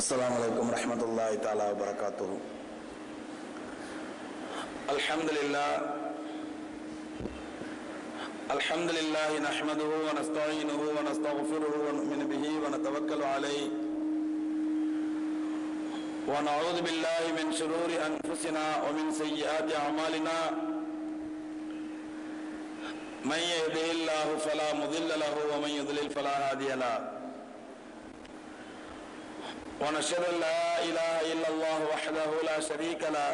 السلام عليكم ورحمة الله تعالى وبركاته الحمد لله الحمد لله نحمده ونستعينه ونستغفره ونؤمن به ونتوكل عليه ونعوذ بالله من شرور أنفسنا ومن سيئات أعمالنا من يهده الله فلا مضل له ومن يضلل فلا هادي له ونشهد ان لا اله الا الله وحده لا شريك له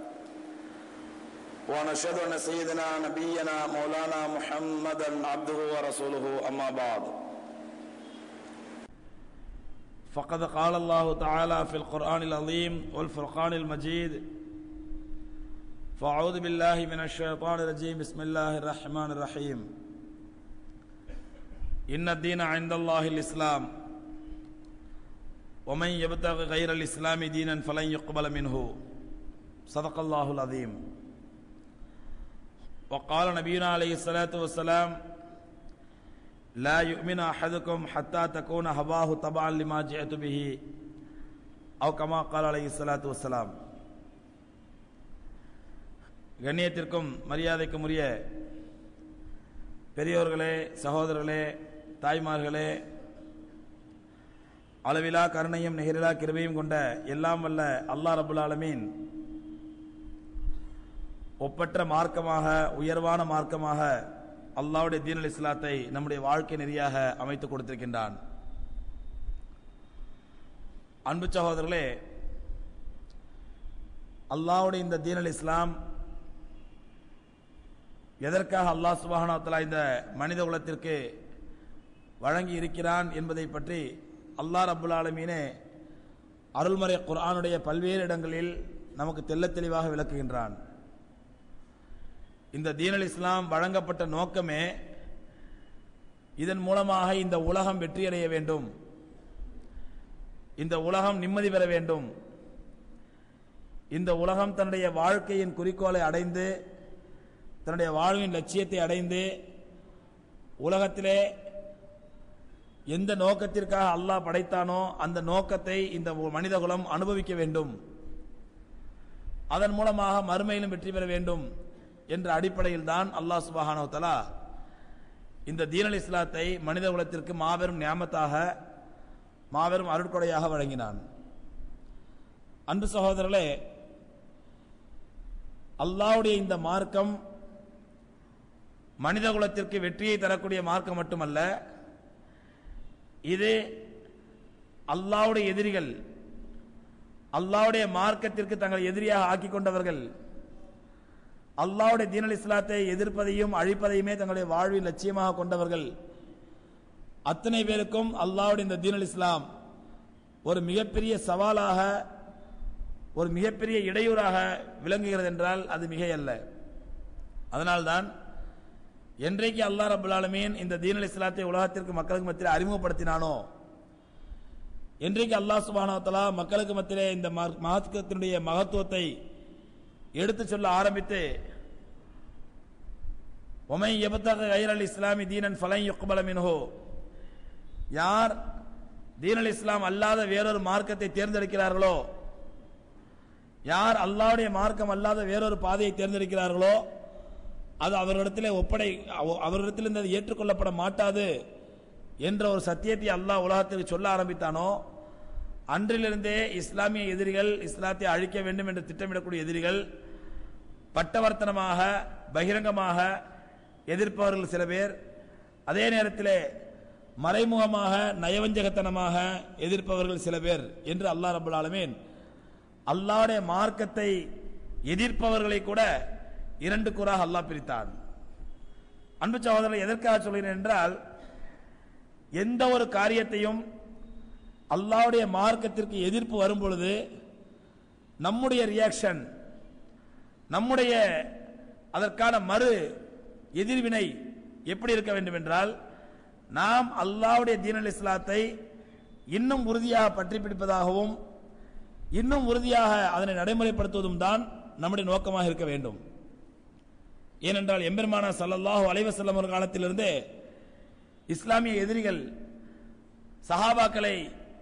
ونشهد ان سيدنا نبينا مولانا محمدا عبده ورسوله اما بعد فقد قال الله تعالى في القرآن العظيم والفرقان المجيد فأعوذ بالله من الشيطان الرجيم بسم الله الرحمن الرحيم إن الدين عند الله الإسلام ومن يبتغ غير الإسلام دينا فلن يقبل منه صدق الله العظيم وقال نبينا عليه الصلاة والسلام لا يؤمن أحدكم حتى تكون هواه طبعا لما جئت به أو كما قال عليه الصلاة والسلام கண்ணியத்திற்கும் மரியாதைக்கும் உரிய பெரியோர்களே சகோதரர்களே தாய்மார்களே அளவிலா கருணையும் நிகரிலா கிருபையும் கொண்ட எல்லாம் வல்ல அல்லாஹ் ரபுல் ஆலமீன் ஒப்பற்ற மார்க்கமாக உயர்வான மார்க்கமாக அல்லாவுடைய தீனல் இஸ்லாத்தை நம்முடைய வாழ்க்கை நெறியாக அமைத்துக் கொடுத்திருக்கின்றான் அன்பு சகோதரர்களே அல்லாவுடைய இந்த தீனல் இஸ்லாம் எதற்காக அல்லாஹ் சுபஹானத்தலா இந்த மனித குலத்திற்கு வழங்கி இருக்கிறான் என்பதை பற்றி அல்லாஹ் ரபுல் ஆலமீனே அருள்மறை குர்ஆனுடைய பல்வேறு இடங்களில் நமக்கு தெள்ளத் தெளிவாக விளக்குகின்றான் இந்த தீனல் இஸ்லாம் வழங்கப்பட்ட நோக்கமே இதன் மூலமாக இந்த உலகம் வெற்றியடைய வேண்டும் இந்த உலகம் நிம்மதி பெற வேண்டும் இந்த உலகம் தன்னுடைய வாழ்க்கையின் குறிக்கோளை அடைந்து தன்னுடைய வாழ்வின் லட்சியத்தை அடைந்து உலகத்திலே எந்த நோக்கத்திற்காக அல்லாஹ் படைத்தானோ அந்த நோக்கத்தை இந்த மனிதகுலம் அனுபவிக்க வேண்டும் அதன் மூலமாக மறுமையிலும் வெற்றி பெற வேண்டும் என்ற அடிப்படையில் தான் அல்லாஹ் சுபஹானோ தலா இந்த தீனல் இஸ்லாத்தை மனித குலத்திற்கு மாபெரும் ஞாபகத்தாக மாபெரும் அருட்கொடையாக வழங்கினான் அன்பு சகோதரர்களே அல்லாவுடைய இந்த மார்க்கம் மனித குலத்திற்கு வெற்றியை தரக்கூடிய மார்க்கம் மட்டுமல்ல இது அல்லாவுடைய எதிரிகள் அல்லாவுடைய மார்க்கத்திற்கு தங்கள் எதிரியாக ஆக்கிக் கொண்டவர்கள் அல்லாவுடைய தீனல் இஸ்லாத்தை எதிர்ப்பதையும் அழிப்பதையுமே தங்களுடைய வாழ்வில் லட்சியமாக கொண்டவர்கள் அத்தனை பேருக்கும் அல்லாவுடைய இந்த தீனல் இஸ்லாம் ஒரு மிகப்பெரிய சவாலாக ஒரு மிகப்பெரிய இடையூறாக விளங்குகிறது என்றால் அது மிகையல்ல அதனால்தான் என்றைக்கு அல்லாஹ் ரபுல் ஆலமீன் இந்த தீனல் இஸ்லாத்தை உலகத்திற்கு மக்களுக்கு மத்தியில் அறிமுகப்படுத்தினானோ என்றைக்கு அல்லாஹ் சுபானவத்தலா மக்களுக்கு மத்தியிலே இந்த மகத்துவத்தினுடைய மகத்துவத்தை எடுத்து சொல்ல ஆரம்பித்து ஒமை எபத்தக கைரல் இஸ்லாமி தீனன் ஃபலை யுக்பல மின்ஹோ யார் தீனல் இஸ்லாம் அல்லாத வேறொரு மார்க்கத்தை தேர்ந்தெடுக்கிறார்களோ யார் அல்லாவுடைய மார்க்கம் அல்லாத வேறொரு பாதையை தேர்ந்தெடுக்கிறார்களோ அது அவர்களிடத்திலே ஒப்படை அவர்களிடத்தில் அது ஏற்றுக்கொள்ளப்பட மாட்டாது என்ற ஒரு சத்தியத்தை அல்லாஹ் உலகத்திற்கு சொல்ல ஆரம்பித்தானோ அன்றிலிருந்தே இஸ்லாமிய எதிரிகள் இஸ்லாத்தை அழிக்க வேண்டும் என்று திட்டமிடக்கூடிய எதிரிகள் பட்டவர்த்தனமாக பகிரங்கமாக எதிர்ப்பவர்கள் சில பேர் அதே நேரத்தில் மறைமுகமாக நயவஞ்சகத்தனமாக எதிர்ப்பவர்கள் சில பேர் என்று அல்லாஹ் ரபுல் ஆலமீன் அல்லாவுடைய மார்க்கத்தை எதிர்ப்பவர்களை கூட இரண்டு கூறாக அல்லாஹ் பிரித்தான் அன்பு சகோதரர் எதற்காக சொல்கிறேன் என்றால் எந்த ஒரு காரியத்தையும் அல்லாவுடைய மார்க்கத்திற்கு எதிர்ப்பு வரும் பொழுது நம்முடைய ரியாக்ஷன் நம்முடைய அதற்கான மறு எதிர்வினை எப்படி இருக்க வேண்டும் என்றால் நாம் அல்லாவுடைய தீனல் இஸ்லாத்தை இன்னும் உறுதியாக பற்றி பிடிப்பதாகவும் இன்னும் உறுதியாக அதனை நடைமுறைப்படுத்துவதும் தான் நம்முடைய நோக்கமாக இருக்க வேண்டும் ஏனென்றால் எம்பெருமானா சல்லல்லாஹு அலைவசல்லம் ஒரு காலத்திலிருந்தே இஸ்லாமிய எதிரிகள் சஹாபாக்களை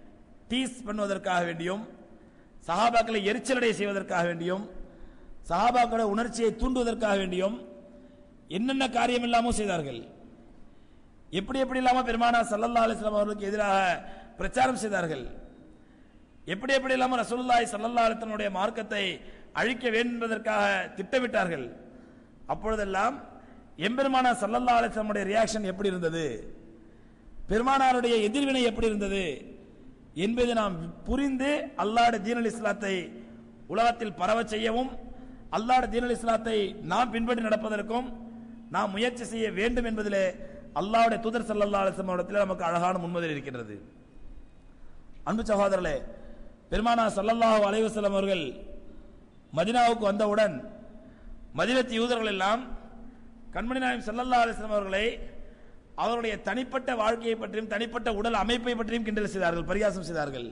டீஸ் பண்ணுவதற்காக வேண்டியும் சஹாபாக்களை எரிச்சலடை செய்வதற்காக வேண்டியும் சஹாபாக்களோட உணர்ச்சியை தூண்டுவதற்காக வேண்டியும் என்னென்ன காரியம் இல்லாமல் செய்தார்கள் எப்படி எப்படி இல்லாம பெருமானா சல்லல்லா அலிஸ்லாம் அவர்களுக்கு எதிராக பிரச்சாரம் செய்தார்கள் எப்படி எப்படி இல்லாம ரசூலுல்லாஹி ஸல்லல்லாஹு அலைஹி வஸல்லம் மார்க்கத்தை அழிக்க வேண்டும் என்பதற்காக திட்டமிட்டார்கள் அப்பொழுதெல்லாம் எம்பெருமானா சல்லல்லா அலைஹி வஸல்லம் ரியாக்ஷன் எப்படி இருந்தது பெருமானாருடைய எதிர்வினை எப்படி இருந்தது என்பதை நாம் புரிந்து அல்லாஹ்வுடைய தீனல் இஸ்லாத்தை உலகத்தில் பரவச் செய்யவும் அல்லாஹ்வுடைய தீனல் இஸ்லாத்தை நாம் பின்பற்றி நடப்பதற்கும் நாம் முயற்சி செய்ய வேண்டும் என்பதிலே அல்லாஹ்வுடைய தூதர் ஸல்லல்லாஹு அலைஹி வஸல்லம் இடத்தில் நமக்கு அழகான முன்மாதிரி இருக்கின்றது அன்பு சகோதரர்களே பெருமானா ஸல்லல்லாஹு அலைஹி வஸல்லம் அவர்கள் மதீனாவுக்கு வந்தவுடன் மதீனத்து யூதர்கள் எல்லாம் கண்மணி நாயம் ஸல்லல்லாஹு அலைஹி வஸல்லம் அவர்களை அவருடைய தனிப்பட்ட வாழ்க்கையை பற்றியும் தனிப்பட்ட உடல் அமைப்பை பற்றியும் கிண்டல் செய்தார்கள் பரிகாசம் செய்தார்கள்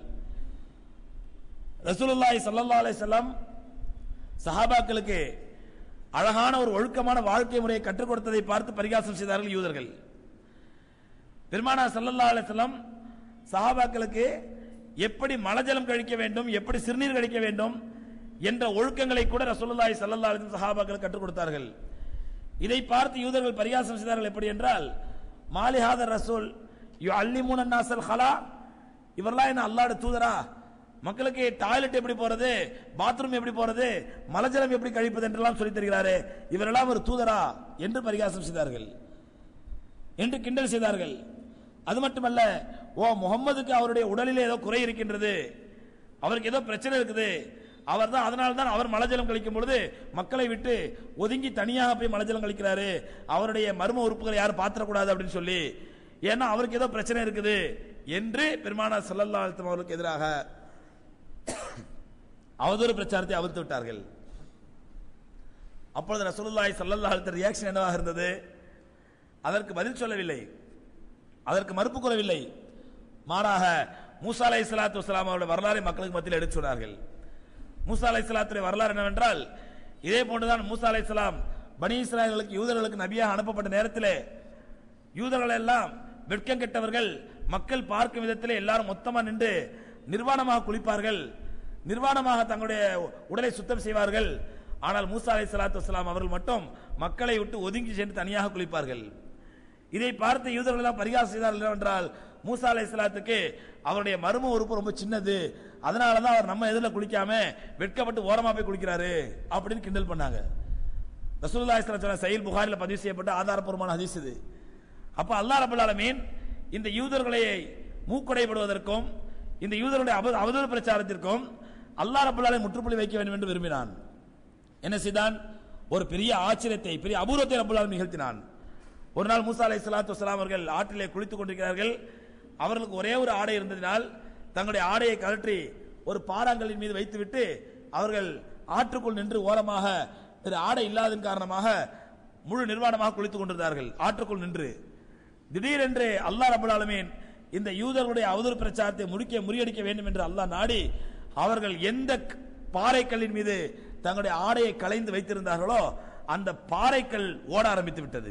ரசூலுல்லாஹி ஸல்லல்லாஹு அலைஹி வஸல்லம் சஹாபாக்களுக்கு அழகான ஒரு ஒழுக்கமான வாழ்க்கை முறையை கற்றுக் கொடுத்ததை பார்த்து பரிகாசம் செய்தார்கள் யூதர்கள் பெருமானா ஸல்லல்லாஹு அலைஹி வஸல்லம் சஹாபாக்களுக்கு எப்படி மலஜலம் கழிக்க வேண்டும் எப்படி சிறுநீர் கழிக்க வேண்டும் என்ற ஒழுக்கங்களை கூட ரசூலுல்லாஹி ஸல்லல்லாஹு அலைஹி வஸல்லம் சஹாபாக்களுக்கு கற்றுக் கொடுத்தார்கள் இதை பார்த்து யூதர்கள் பரிகாசம் செய்தார்கள் எப்படி என்றால் மாலிஹாதர் ரசூல் யு அல்லிமுன நாசல் ஹலா இவரெல்லாம் என்ன அல்லாஹ்வுடைய தூதரா மக்களுக்கு டாய்லெட் எப்படி போறது பாத்ரூம் எப்படி போறது மலஜலம் எப்படி கழிப்பது என்றெல்லாம் சொல்லித் தருகிறாரே இவரெல்லாம் ஒரு தூதரா என்று பரிகாசம் செய்தார்கள் என்று கிண்டல் செய்தார்கள் அது மட்டுமல்ல ஓ முகம்மதுக்கு அவருடைய உடலிலே ஏதோ குறை இருக்கின்றது அவருக்கு ஏதோ பிரச்சனை இருக்குது அவர் தான் அதனால தான் அவர் மலஜலம் கழிக்கும் பொழுது மக்களை விட்டு ஒதுங்கி தனியாக போய் மலஜலம் கழிக்கிறாரு அவருடைய மர்ம உறுப்புகளை யாரும் பாத்திரக்கூடாது அப்படின்னு சொல்லி ஏன்னா அவருக்கு ஏதோ பிரச்சனை இருக்குது என்று பெருமானா ஸல்லல்லாஹு அலைஹி வஸல்லம் அவர்களுக்கு எதிராக அவதூறு பிரச்சாரத்தை அவிழ்த்து விட்டார்கள் அப்பொழுது ரசூலுல்லாஹி ஸல்லல்லாஹு அலைஹி ரியாக்ஷன் என்னவாக இருந்தது அதற்கு பதில் சொல்லவில்லை அதற்கு மறுப்பு கூறவில்லை மாறாக மூசா அலை சலாத்து வசலாம் அவருடைய வரலாறை மக்களுக்கு மத்தியில் எடுத்து சொன்னார்கள் மூசா அலை சலாத்துடைய வரலாறு என்னவென்றால் இதே போன்றுதான் மூசா அலை சலாம் பனி இஸ்ராயல்களுக்கு யூதர்களுக்கு நபியாக அனுப்பப்பட்ட நேரத்திலே யூதர்கள் எல்லாம் வெட்கம் கெட்டவர்கள் மக்கள் பார்க்கும் விதத்திலே எல்லாரும் மொத்தமா நின்று நிர்வாணமாக குளிப்பார்கள் நிர்வாணமாக தங்களுடைய உடலை சுத்தம் செய்வார்கள் ஆனால் மூசா அலை சலாத்து வசலாம் அவர்கள் மட்டும் மக்களை விட்டு ஒதுங்கி சென்று தனியாக குளிப்பார்கள் இதை பார்த்து யூதர்கள் எல்லாம் பரிகாசம் செய்தார்கள் என்றால் மூசா அலை சலாத்துக்கு அவருடைய மர்ம உறுப்பு ரொம்ப சின்னது அதனால தான் அவர் நம்ம எதிரில் குளிக்காம வெட்கப்பட்டு ஓரமா போய் குளிக்கிறாரு அப்படின்னு கிண்டல் பண்ணாங்க ரசூலுல்லாஹி ஸல்லல்லாஹு அலைஹி வஸல்லம் சஹீல் புகாரில் பதிவு செய்யப்பட்ட ஆதாரப்பூர்வமான ஹதீஸ் இது அப்ப அல்லாஹ் ரப்பல் ஆலமீன் இந்த யூதர்களை மூக்குடைப்படுவதற்கும் இந்த யூதருடைய அவ- அவதூறு பிரச்சாரத்திற்கும் அல்லாஹ் ரப்பல் ஆலமீன் முற்றுப்புள்ளி வைக்க வேண்டும் என்று விரும்பினான் என்ன செய்தான் ஒரு பெரிய ஆச்சரியத்தை பெரிய அபூர்வத்தை ரப்பல் ஆலமீன் நிகழ்த்தினான் ஒரு நாள் மூசா அலை சலாத்து வசலாம் அவர்கள் ஆற்றிலே குளித்துக் கொண்டிருக்கிறார்கள் அவர்களுக்கு ஒரே ஒரு ஆடை இருந்ததினால் தங்களுடைய ஆடையை கழற்றி ஒரு பாறாங்கல்லின் மீது வைத்துவிட்டு அவர்கள் ஆற்றுக்குள் நின்று ஓரமாக வேறு ஆடை இல்லாதன் காரணமாக முழு நிர்வாணமாக குளித்துக் கொண்டிருந்தார்கள் ஆற்றுக்குள் நின்று திடீரென்று அல்லாஹ் ரபுல் ஆலமீன் இந்த யூதர்களுடைய அவதூறு பிரச்சாரத்தை முடிக்க முறியடிக்க வேண்டும் என்று அல்லாஹ் நாடி அவர்கள் எந்த க- பாறைக்கல்லின் மீது தங்களுடைய ஆடையை களைந்து வைத்திருந்தார்களோ அந்த பாறைக்கல் ஓட ஆரம்பித்து விட்டது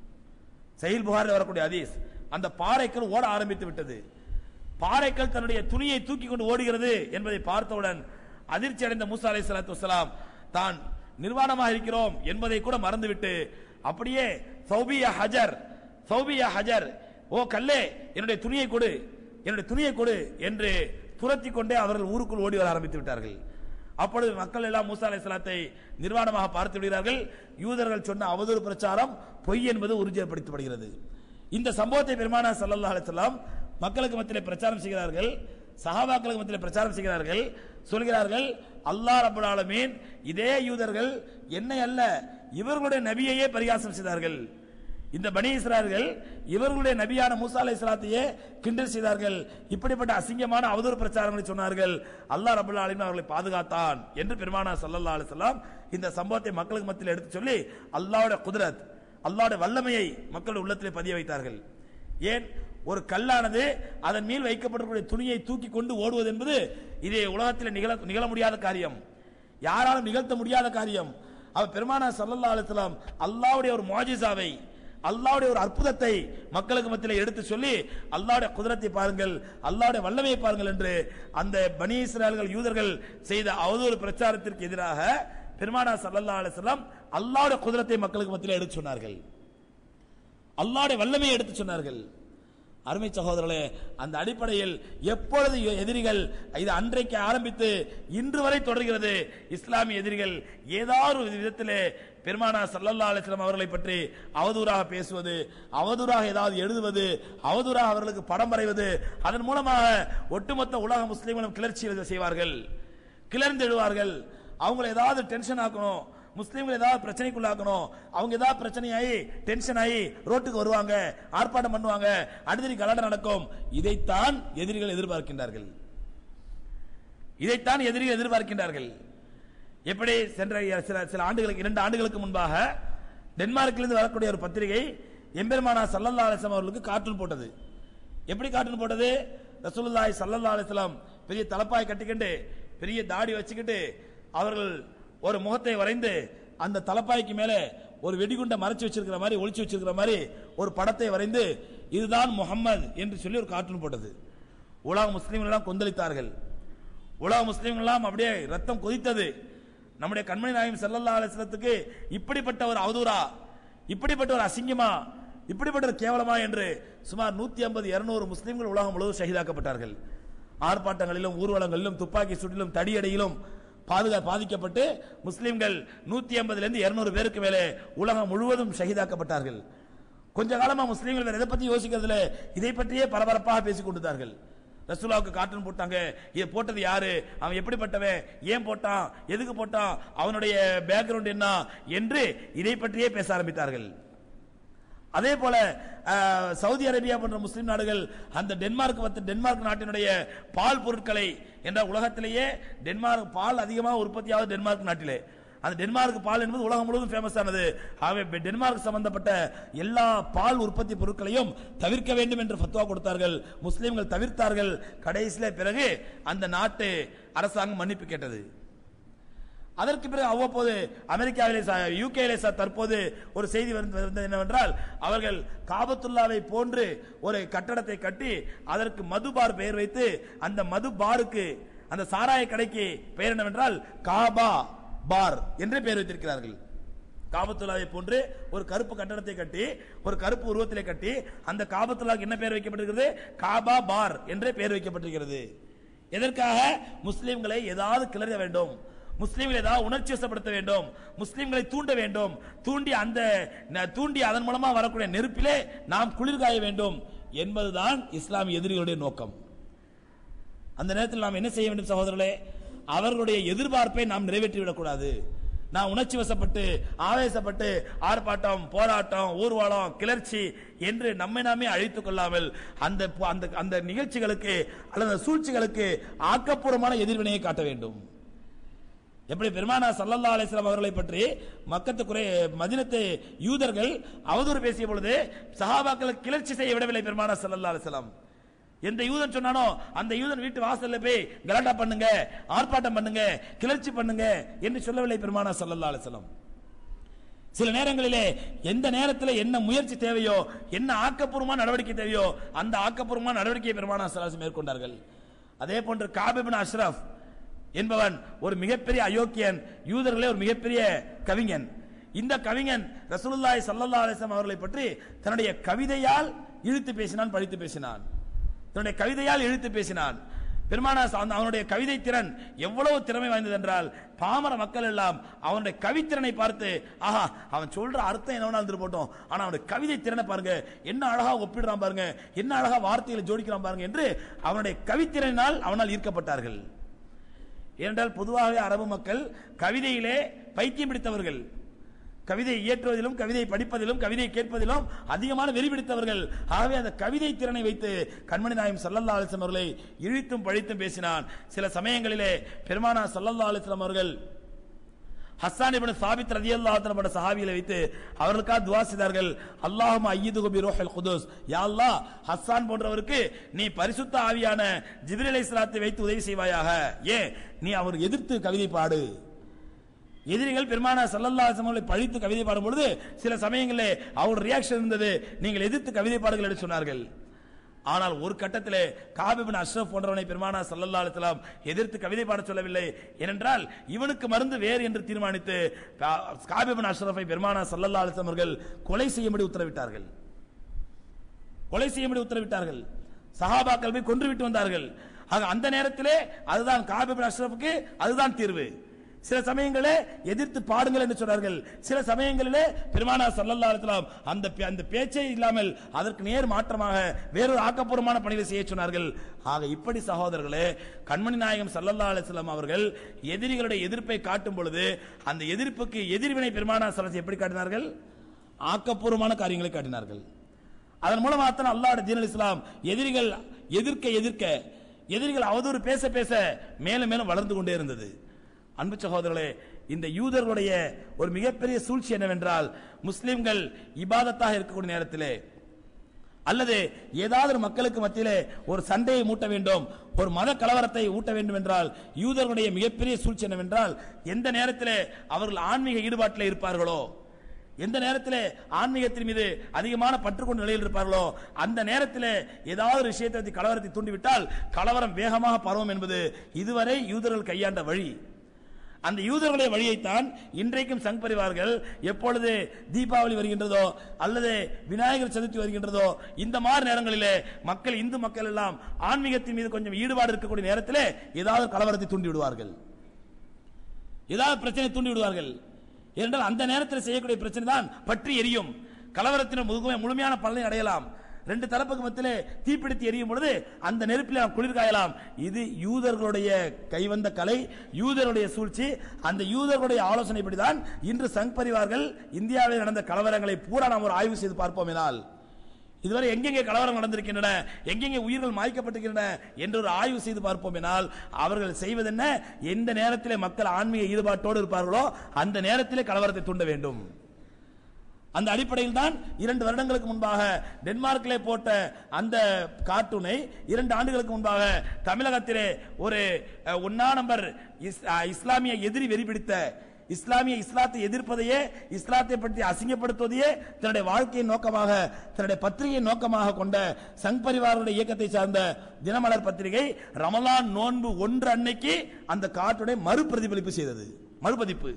சஹீல் புகாரில் வரக்கூடிய ஹதீஸ் அந்த பாறைக்கல் ஓட ஆரம்பித்து விட்டது பாறைக்கல் தன்னுடைய துணியை தூக்கி கொண்டு ஓடுகிறது என்பதை பார்த்தவுடன் அதிர்ச்சி அடைந்த மூசா அலை சலாத்து வசலாம் தான் நிர்வாணமாக இருக்கிறோம் என்பதை கூட மறந்துவிட்டு அப்படியே சௌபியா ஹஜர் சௌபியா ஹஜர் ஓ கல்லே என்னுடைய துணியை கொடு என்னுடைய துணியை கொடு என்று துரத்தி கொண்டே அவர்கள் ஊருக்குள் ஓடி வர ஆரம்பித்து விட்டார்கள் அப்பொழுது மக்கள் எல்லாம் மூசா அலை சலாத்தை நிர்வாணமாக பார்த்து விடுகிறார்கள் யூதர்கள் சொன்ன அவதூறு பிரச்சாரம் பொய் என்பது உறுதிப்படுத்தப்படுகிறது இந்த சம்பவத்தை பெருமானா ஸல்லல்லாஹு அலைஹி வஸல்லம் மக்களுக்கு மத்தியிலே பிரச்சாரம் செய்கிறார்கள் சஹாபாக்களுக்கு மத்தியிலே பிரச்சாரம் செய்கிறார்கள் சொல்கிறார்கள் அல்லாஹ் ரப்பல் ஆலமீன் இதே யூதர்கள் என்னை அல்ல இவர்களுடைய நபியையே பரிகாசம் செய்தார்கள் இந்த பனி இஸ்ராயல்கள் இவர்களுடைய நபியான மூசா அலை இஸ்லாத்தையே கிண்டல் செய்தார்கள் இப்படிப்பட்ட அசிங்கமான அவதூறு பிரச்சாரங்களை சொன்னார்கள் அல்லாஹ் ரபுல் ஆலமீன் அவர்களை பாதுகாத்தான் என்று பெருமானா ஸல்லல்லாஹு அலைஹி வஸல்லம் இந்த சம்பவத்தை மக்களுக்கு மத்தியில் எடுத்து சொல்லி அல்லாஹ்வுடைய குதிரத் அல்லாஹ்வுடைய வல்லமையை மக்கள் உள்ளத்திலே பதிய வைத்தார்கள் ஏன் ஒரு கல்லானது அதன் மேல் வைக்கப்பட்டிருக்கிற துணியை தூக்கி கொண்டு ஓடுவது என்பது இது உலகத்தில் நிகழ நிகழ முடியாத காரியம் யாராலும் நிகழ்த்த முடியாத காரியம் அவர் பெருமானா ஸல்லல்லாஹு அலைஹி வஸல்லம் அல்லாஹ்வுடைய ஒரு முஆஜிசாவை அல்லாஹ்வுடைய ஒரு அற்புதத்தை மக்களுக்கு மத்தியில் எடுத்து சொல்லி அல்லாஹ்வுடைய குதிரத்தை பாருங்கள் அல்லாஹ்வுடைய வல்லமையை பாருங்கள் என்று அந்த பனி இஸ்ராயல்கள் யூதர்கள் செய்த அவதூறு பிரச்சாரத்திற்கு எதிராக பெருமானா ஸல்லல்லாஹு அலைஹி வஸல்லம் அல்லாஹ்வுடைய குதிரத்தை மக்களுக்கு மத்தியில் எடுத்து சொன்னார்கள் அல்லாஹ்வுடைய வல்லமையை எடுத்து சொன்னார்கள் அருமை சகோதரர்களே அந்த அடிப்படையில் எப்பொழுது எதிரிகள் இது அன்றைக்கு ஆரம்பித்து இன்று வரை தொடர்கிறது இஸ்லாமிய எதிரிகள் ஏதாவது ஒரு விதத்திலே பெருமானா சல்லல்லா அலிஸ்லாம் அவர்களை பற்றி அவதூறாக பேசுவது அவதூறாக ஏதாவது எழுதுவது அவதூறாக அவர்களுக்கு படம் வரைவது அதன் மூலமாக ஒட்டுமொத்த உலக முஸ்லீம்களும் கிளர்ச்சி செய்வார்கள் கிளர்ந்து எழுவார்கள் அவங்களை ஏதாவது டென்ஷன் ஆக்கணும் முஸ்லீம்கள் ஏதாவது பிரச்சனைக்குள்ளாக்கணும் அவங்க ஏதாவது பிரச்சனையாகி டென்ஷன் ஆகி ரோட்டுக்கு வருவாங்க ஆர்ப்பாட்டம் பண்ணுவாங்க அடிதடி கலாட்டம் நடக்கும் இதைத்தான் எதிரிகள் எதிர்பார்க்கின்றார்கள் இதைத்தான் எதிரிகள் எதிர்பார்க்கின்றார்கள் எப்படி சென்ற சில சில ஆண்டுகளுக்கு இரண்டு ஆண்டுகளுக்கு முன்பாக டென்மார்க்கிலிருந்து வரக்கூடிய ஒரு பத்திரிகை எம்பெருமானா சல்லல்லா அலிஸ்லாம் அவர்களுக்கு கார்ட்டூன் போட்டது எப்படி கார்ட்டூன் போட்டது ரசூலுல்லாஹி சல்லல்லா அலிஸ்லாம் பெரிய தலப்பாய் கட்டிக்கிட்டு பெரிய தாடி வச்சுக்கிட்டு அவர்கள் ஒரு முகத்தை வரைந்து அந்த தலப்பாய்க்கு மேலே ஒரு வெடிகுண்டை மறைச்சு வச்சிருக்கிற மாதிரி ஒளிச்சு வச்சிருக்கிற மாதிரி ஒரு படத்தை வரைந்து இதுதான் முகம்மது என்று சொல்லி ஒரு கார்ட்டூன் போட்டது உலக முஸ்லீம்கள் எல்லாம் கொந்தளித்தார்கள் உலக முஸ்லீம்கள் எல்லாம் அப்படியே ரத்தம் கொதித்தது நம்முடைய கண்மணி நாயகம் ஸல்லல்லாஹு அலைஹி வஸல்லத்துக்கு இப்படிப்பட்ட ஒரு அவதூறா இப்படிப்பட்ட ஒரு அசிங்கமா இப்படிப்பட்ட ஒரு கேவலமா என்று சுமார் நூத்தி ஐம்பது இருநூறு முஸ்லீம்கள் உலகம் முழுவதும் ஷஹீதாக்கப்பட்டார்கள் ஆர்ப்பாட்டங்களிலும் ஊர்வலங்களிலும் துப்பாக்கி சூட்டிலும் தடியடையிலும் பாதுகா பாதிக்கப்பட்டு முஸ்லிம்கள் நூத்தி ஐம்பதுல இருந்து இருநூறு பேருக்கு மேலே உலகம் முழுவதும் ஷஹீதாக்கப்பட்டார்கள் கொஞ்ச காலமா முஸ்லீம்கள் வேற எதை பத்தி யோசிக்கிறதுல இதை பற்றியே பரபரப்பாக பேசிக் கொண்டிருந்தார்கள் ரசூலாவுக்கு கார்ட்டூன் போட்டாங்க இதை போட்டது யாரு அவன் எப்படிப்பட்டவன் ஏன் போட்டான் எதுக்கு போட்டான் அவனுடைய பேக்ரவுண்ட் என்ன என்று இதை பற்றியே பேச ஆரம்பித்தார்கள் அதே போல அஹ், சவுதி அரேபியா போன்ற முஸ்லிம் நாடுகள் அந்த டென்மார்க் வந்து டென்மார்க் நாட்டினுடைய பால் பொருட்களை என்ற உலகத்திலேயே டென்மார்க் பால் அதிகமாக உற்பத்தியாவது டென்மார்க் நாட்டிலே அந்த டென்மார்க் பால் என்பது உலகம் முழுவதும் ஃபேமஸ் ஆனது ஆகவே டென்மார்க் சம்பந்தப்பட்ட எல்லா பால் உற்பத்தி பொருட்களையும் தவிர்க்க வேண்டும் என்று ஃபத்வா கொடுத்தார்கள் முஸ்லிம்கள் தவிர்த்தார்கள் கடைசியில பிறகு அந்த நாட்டு அரசாங்கம் மன்னிப்பு கேட்டது அதற்கு பிறகு அவ்வப்போது அமெரிக்காவிலே ச- யூகேயிலே ச- தற்போது ஒரு செய்தி வந்து- வந்தது என்னவென்றால் அவர்கள் காபத்துல்லாவை போன்று ஒரு கட்டடத்தை கட்டி அதற்கு மது பார் பெயர் வைத்து அந்த மது பாருக்கு அந்த சாராய கடைக்கு பெயர் என்னவென்றால் காபா பார் என்று பெயர் வைத்திருக்கிறார்கள் காபத்துல்லாவை போன்று ஒரு கருப்பு கட்டடத்தை கட்டி ஒரு கருப்பு உருவத்திலே கட்டி அந்த காபத்துல்லாவுக்கு என்ன பெயர் வைக்கப்பட்டிருக்கிறது காபா பார் என்றே பெயர் வைக்கப்பட்டிருக்கிறது எதற்காக முஸ்லிம்களை ஏதாவது கிளற வேண்டும் முஸ்லிம்களை ஏதாவது உணர்ச்சி வசப்படுத்த வேண்டும் முஸ்லிம்களை தூண்ட வேண்டும் தூண்டி அந்த ந- தூண்டி அதன் மூலமா வரக்கூடிய நெருப்பிலே நாம் குளிர்காய வேண்டும் என்பதுதான் இஸ்லாமிய எதிரிகளுடைய நோக்கம் அந்த நேரத்தில் நாம் என்ன செய்ய வேண்டும் சகோதரர்களே அவர்களுடைய எதிர்பார்ப்பை நாம் நிறைவேற்றி விடக்கூடாது நான் உணர்ச்சி வசப்பட்டு ஆவேசப்பட்டு ஆர்ப்பாட்டம் போராட்டம் ஊர்வலம் கிளர்ச்சி என்று நம்மை நாமே அழித்துக் கொள்ளாமல் அந்த அந்த அந்த நிகழ்ச்சிகளுக்கு அல்லது அந்த சூழ்ச்சிகளுக்கு ஆக்கப்பூர்வமான எதிர்வினையை காட்ட வேண்டும் எப்படி பெருமானா சல்லல்லா அலிஸ்லாம் அவர்களை பற்றி மக்கத்து குறை மதினத்து யூதர்கள் அவதூறு பேசிய பொழுது சஹாபாக்களை கிளர்ச்சி செய்ய விடவில்லை பெருமானா சல்லல்லா அலிஸ்லாம் எந்த யூதன் சொன்னானோ அந்த யூதன் வீட்டு வாசல்ல போய் கலாட்டா பண்ணுங்க ஆர்ப்பாட்டம் பண்ணுங்க கிளர்ச்சி பண்ணுங்க என்று சொல்லவில்லை பெருமானா சல்லல்லா அலிஸ்லாம் சில நேரங்களிலே எந்த நேரத்தில் என்ன முயற்சி தேவையோ என்ன ஆக்கப்பூர்வமான நடவடிக்கை தேவையோ அந்த ஆக்கப்பூர்வமான நடவடிக்கையை பெருமானா சலாஸ் மேற்கொண்டார்கள் அதே போன்று காபிபின் அஷ்ரஃப் என்பவன் ஒரு மிகப்பெரிய அயோக்கியன் யூதர்களே ஒரு மிகப்பெரிய கவிஞன் இந்த கவிஞன் ரசூலுல்லாஹி ஸல்லல்லாஹு அலைஹி வஸல்லம் அவர்களை பற்றி தன்னுடைய கவிதையால் இழுத்து பேசினான் படித்து பேசினான் தன்னுடைய கவிதையால் இழுத்து பேசினான் பெருமானா அந்த- அவனுடைய கவிதை திறன் எவ்வளவு திறமை வாய்ந்தது என்றால் பாமர மக்கள் எல்லாம் அவனுடைய கவித்திறனை பார்த்து ஆஹா அவன் சொல்ற அர்த்தம் என்ன வேணா இருந்துட்டு போட்டோம் ஆனா அவனுடைய கவிதை திறனை பாருங்க என்ன அழகா ஒப்பிடுறான் பாருங்க என்ன அழகா வார்த்தைகளை ஜோடிக்கிறான் பாருங்க என்று அவனுடைய கவித்திறனால் அவனால் ஈர்க்கப்பட்டார்கள் ஏனென்றால் பொதுவாகவே அரபு மக்கள் கவிதையிலே பைத்தியம் பிடித்தவர்கள் கவிதை இயற்றுவதிலும் கவிதை படிப்பதிலும் கவிதை கேட்பதிலும் அதிகமான வெறி பிடித்தவர்கள் ஆகவே அந்த கவிதை திறனை வைத்து கண்மணி நாயம் சல்லல்லா அலிஸ்லாம் அவர்களை இழித்தும் பழித்தும் பேசினான் சில சமயங்களிலே பெருமானா சல்லல்லா அலிஸ்லாம் அவர்கள் ஹஸ்ஸான் இப்னு சாபித் ரலியல்லாஹு அன்ஹு பட சஹாபிகளை வைத்து அவர்களுக்காக துஆ செய்தார்கள் அல்லாஹும்ம அய்யிதுஹு பி ரூஹில் குதுஸ் யா அல்லாஹ் ஹஸ்ஸான் போன்றவருக்கு நீ பரிசுத்த ஆவியான ஜிப்ரீல் அலைஹிஸ்ஸலாத்தை வைத்து உதவி செய்வாயாக ஏன் நீ அவர் எதிர்த்து கவிதை பாடு எதிரிகள் பெருமானா சல்லல்லா அவர்களை பழித்து கவிதை பாடும் பொழுது சில சமயங்களிலே அவருடைய ரியாக்ஷன் இருந்தது நீங்கள் எதிர்த்து கவிதை பாடுங்கள் என்று சொன்னார்கள் ஆனால் ஒரு கட்டத்திலே காபிபின் அஷ்ரப் போன்றவனை பெருமானா சல்லல்லா அலிஸ்லாம் எதிர்த்து கவிதை பாட சொல்லவில்லை ஏனென்றால் இவனுக்கு மருந்து வேறு என்று தீர்மானித்து கா- காபிபின் அஷ்ரஃபை பெருமானா சல்லல்லா அலிஸ்லாம் அவர்கள் கொலை செய்யும்படி உத்தரவிட்டார்கள் கொலை செய்யும்படி உத்தரவிட்டார்கள் சஹாபாக்கள் போய் கொன்று விட்டு வந்தார்கள் ஆக அந்த நேரத்திலே அதுதான் காபிபின் அஷ்ரஃபுக்கு அதுதான் தீர்வு சில சமயங்களே எதிர்த்து பாடுங்கள் என்று சொன்னார்கள் சில சமயங்களிலே பெருமானா சல்லல்லா அலிஸ்லாம் அந்த பே- அந்த பேச்சே இல்லாமல் அதற்கு நேர் மாற்றமாக வேறொரு ஆக்கப்பூர்வமான பணிகளை செய்ய சொன்னார்கள் ஆக இப்படி சகோதரர்களே கண்மணி நாயகம் சல்லல்லா அலிஸ்லாம் அவர்கள் எதிரிகளுடைய எதிர்ப்பை காட்டும் பொழுது அந்த எதிர்ப்புக்கு எதிர்வினை பெருமானா சல்லல்லாஹு எப்படி காட்டினார்கள் ஆக்கப்பூர்வமான காரியங்களை காட்டினார்கள் அதன் மூலமாகத்தான் அல்லாஹ் தீன் இஸ்லாம் எதிரிகள் எதிர்க்க எதிர்க்க எதிரிகள் அவதூறு பேச பேச மேலும் மேலும் வளர்ந்து கொண்டே இருந்தது அன்பு சகோதரர்களே இந்த யூதர்களுடைய ஒரு மிகப்பெரிய சூழ்ச்சி என்னவென்றால் முஸ்லிம்கள் இபாதத்தாக இருக்கக்கூடிய நேரத்திலே அல்லது ஏதாவது ஒரு மக்களுக்கு மத்தியிலே ஒரு சண்டையை மூட்ட வேண்டும் ஒரு மத கலவரத்தை ஊட்ட வேண்டும் என்றால் யூதர்களுடைய மிகப்பெரிய சூழ்ச்சி என்னவென்றால் எந்த நேரத்திலே அவர்கள் ஆன்மீக ஈடுபாட்டில் இருப்பார்களோ எந்த நேரத்திலே ஆன்மீகத்தின் மீது அதிகமான பற்று கொண்ட நிலையில் இருப்பார்களோ அந்த நேரத்திலே ஏதாவது ஒரு விஷயத்தை பற்றி கலவரத்தை தூண்டிவிட்டால் கலவரம் வேகமாக பரவும் என்பது இதுவரை யூதர்கள் கையாண்ட வழி அந்த யூதர்களுடைய வழியைத்தான் இன்றைக்கும் சங் பரிவார்கள் எப்பொழுது தீபாவளி வருகின்றதோ அல்லது விநாயகர் சதுர்த்தி வருகின்றதோ இந்த மாதிரி நேரங்களிலே மக்கள் இந்து மக்கள் எல்லாம் ஆன்மீகத்தின் மீது கொஞ்சம் ஈடுபாடு இருக்கக்கூடிய நேரத்திலே ஏதாவது கலவரத்தை தூண்டி விடுவார்கள் ஏதாவது பிரச்சனை தூண்டி விடுவார்கள் ஏனென்றால் அந்த நேரத்தில் செய்யக்கூடிய பிரச்சனை தான் பற்றி எரியும் கலவரத்தின் முழுமை- முழுமையான பலனை அடையலாம் ரெண்டு தரப்புக்கு மத்தியிலே தீப்பிடித்து எரியும் பொழுது அந்த நெருப்பில் நாம் குளிர் காயலாம் இது யூதர்களுடைய கைவந்த கலை யூதருடைய சூழ்ச்சி அந்த யூதர்களுடைய ஆலோசனைப்படிதான் இன்று சங் பரிவார்கள் இந்தியாவில் நடந்த கலவரங்களை பூரா நாம் ஒரு ஆய்வு செய்து பார்ப்போம் என்றால் இதுவரை எங்கெங்கே கலவரம் நடந்திருக்கின்றன எங்கெங்கே உயிர்கள் மாய்க்கப்பட்டிருக்கின்றன என்று ஒரு ஆய்வு செய்து பார்ப்போம் எனால் அவர்கள் செய்வதென்ன எந்த நேரத்திலே மக்கள் ஆன்மீக ஈடுபாட்டோடு இருப்பார்களோ அந்த நேரத்திலே கலவரத்தை தூண்ட வேண்டும் அந்த அடிப்படையில் தான் இரண்டு வருடங்களுக்கு முன்பாக டென்மார்க்கிலே போட்ட அந்த கார்ட்டூனை இரண்டு ஆண்டுகளுக்கு முன்பாக தமிழகத்திலே ஒரு அஹ், ஒன்னா நம்பர் இஸ்- அஹ், இஸ்லாமிய எதிரி வெறிபிடித்த இஸ்லாமிய இஸ்லாத்தை எதிர்ப்பதையே இஸ்லாத்தை பற்றி அசிங்கப்படுத்துவதையே தன்னுடைய வாழ்க்கையின் நோக்கமாக தன்னுடைய பத்திரிகையின் நோக்கமாக கொண்ட சங் பரிவாருடைய இயக்கத்தை சார்ந்த தினமலர் பத்திரிகை ரமலான் நோன்பு ஒன்று அன்னைக்கு அந்த கார்ட்டூனை மறுபிரதிபலிப்பு செய்தது மறுபதிப்பு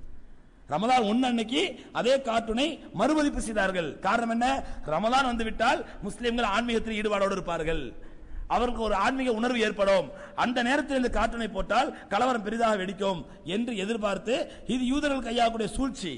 ரமலான் ஒன்னு அன்னைக்கு அதே கார்ட்டூனை மறுமதிப்பு செய்தார்கள் காரணம் என்ன ரமலான் வந்து விட்டால் முஸ்லிம்கள் ஆன்மீகத்தில் ஈடுபாடோடு இருப்பார்கள் அவருக்கு ஒரு ஆன்மீக உணர்வு ஏற்படும் அந்த நேரத்தில் இந்த கார்ட்டூனை போட்டால் கலவரம் பெரிதாக வெடிக்கும் என்று எதிர்பார்த்து இது யூதர்கள் கையாளக்கூடிய சூழ்ச்சி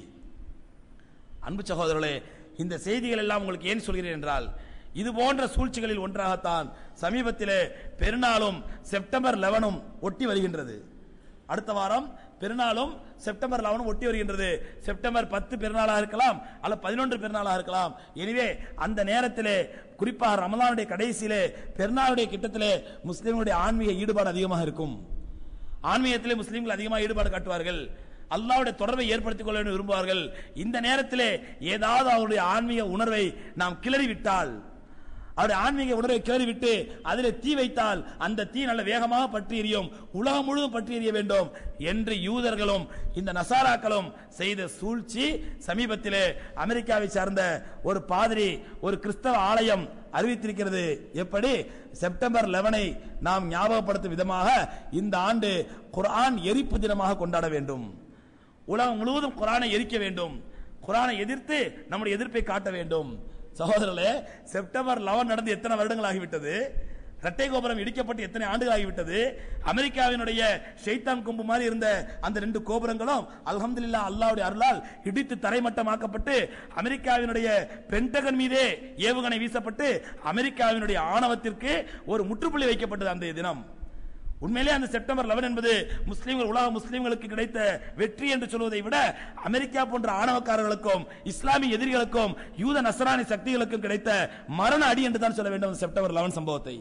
அன்பு சகோதரர்களே இந்த செய்திகள் எல்லாம் உங்களுக்கு ஏன் சொல்கிறேன் என்றால் இது போன்ற சூழ்ச்சிகளில் ஒன்றாகத்தான் சமீபத்திலே பெருநாளும் செப்டம்பர் 11 ஒட்டி வருகின்றது அடுத்த வாரம் பெருநாளும் செப்டம்பர் 11 ஒட்டி வருகின்றது செப்டம்பர் பத்து பெருநாளாக இருக்கலாம் அல்ல பதினொன்று பெருநாளாக இருக்கலாம் எனவே அந்த நேரத்திலே குறிப்பாக ரமலானுடைய கடைசியிலே பெருநாளுடைய கிட்டத்திலே முஸ்லிம்களுடைய ஆன்மீக ஈடுபாடு அதிகமாக இருக்கும் ஆன்மீகத்திலே முஸ்லிம்கள் அதிகமாக ஈடுபாடு காட்டுவார்கள் அல்லாஹ்வுடைய தொடர்பை ஏற்படுத்திக் கொள்ள வேண்டும் விரும்புவார்கள் இந்த நேரத்திலே ஏதாவது அவருடைய ஆன்மீக உணர்வை நாம் கிளறி விட்டால் அவருடைய ஆன்மீக உணர்வை கிளறி விட்டு அதிலே தீ வைத்தால் அந்த தீ நல்ல வேகமாக பற்றி எரியும் உலகம் முழுவதும் பற்றி எரிய வேண்டும் என்று யூதர்களும் இந்த நசாராக்களும் செய்த சூழ்ச்சி சமீபத்திலே அமெரிக்காவை சார்ந்த ஒரு பாதிரி ஒரு கிறிஸ்தவ ஆலயம் அறிவித்திருக்கிறது எப்படி செப்டம்பர் 11 நாம் ஞாபகப்படுத்தும் விதமாக இந்த ஆண்டு குர்ஆன் எரிப்பு தினமாக கொண்டாட வேண்டும் உலகம் முழுவதும் குரானை எரிக்க வேண்டும் குரானை எதிர்த்து நம்முடைய எதிர்ப்பை காட்ட வேண்டும் சகோதரர்களே செப்டம்பர் 11 நடந்து எத்தனை வருடங்கள் ஆகிவிட்டது இரட்டை கோபுரம் இடிக்கப்பட்டு எத்தனை ஆண்டுகள் ஆகிவிட்டது அமெரிக்காவினுடைய ஷைத்தான் கொம்பு மாதிரி இருந்த அந்த ரெண்டு கோபுரங்களும் அல்ஹம்துலில்லாஹ் அல்லாஹ்வுடைய அருளால் இடித்து தரைமட்டமாக்கப்பட்டு அமெரிக்காவினுடைய பென்டகன் மீதே ஏவுகணை வீசப்பட்டு அமெரிக்காவினுடைய ஆணவத்திற்கு ஒரு முற்றுப்புள்ளி வைக்கப்பட்டது அந்த தினம் உண்மையிலே அந்த செப்டம்பர் 11 என்பது முஸ்லிம்கள் உலக முஸ்லிம்களுக்கு கிடைத்த வெற்றி என்று சொல்வதை விட அமெரிக்கா போன்ற ஆணவக்காரர்களுக்கும் இஸ்லாமிய எதிரிகளுக்கும் யூத நசராணி சக்திகளுக்கும் கிடைத்த மரண அடி என்று தான் சொல்ல வேண்டும் அந்த செப்டம்பர் 11 சம்பவத்தை